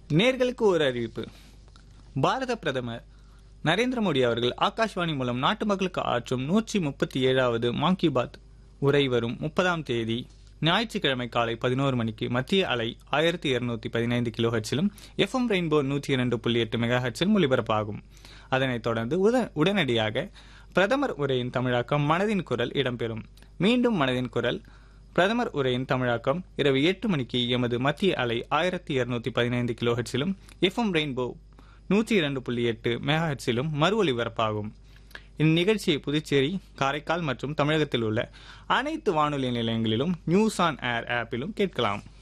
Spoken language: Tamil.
நேர்களுக்கு ஒரு அறிவிப்பு பாரத பிரதமர் நரேந்திர மோடி அவர்கள் ஆகாஷ்வாணி மூலம் நாட்டு மக்களுக்கு ஆற்றும் நூற்றி முப்பத்தி ஏழாவது மான் கி பாத் உரை வரும் முப்பதாம் தேதி ஞாயிற்றுக்கிழமை காலை பதினோரு மணிக்கு மத்திய அலை ஆயிரத்தி இருநூத்தி பதினைந்து கிலோ ஹெச்சிலும் எஃப்எம் ரெயின்போ நூற்றி இரண்டு புள்ளி எட்டு மெகா ஹெச்சிலும் ஒலிபரப்பாகும் அதனைத் தொடர்ந்து உத- உடனடியாக பிரதமர் உரையின் தமிழாக்கம் மனதின் குரல் இடம்பெறும் மீண்டும் மனதின் குரல் பிரதமர் உரையின் தமிழாக்கம் இரவு எட்டு மணிக்கு எமது மத்திய அலை ஆயிரத்தி இருநூத்தி பதினைந்து கிலோ ஹெச்சிலும் எஃப்எம் ரெயின்போ நூற்றி இரண்டு புள்ளி எட்டு மெகா ஹெச்சிலும் மறு ஒலிபரப்பாகும் இந்நிகழ்ச்சியை புதுச்சேரி காரைக்கால் மற்றும் தமிழகத்தில் உள்ள அனைத்து வானொலி நிலையங்களிலும் நியூஸ் ஆன் ஏர் ஆப்பிலும் கேட்கலாம்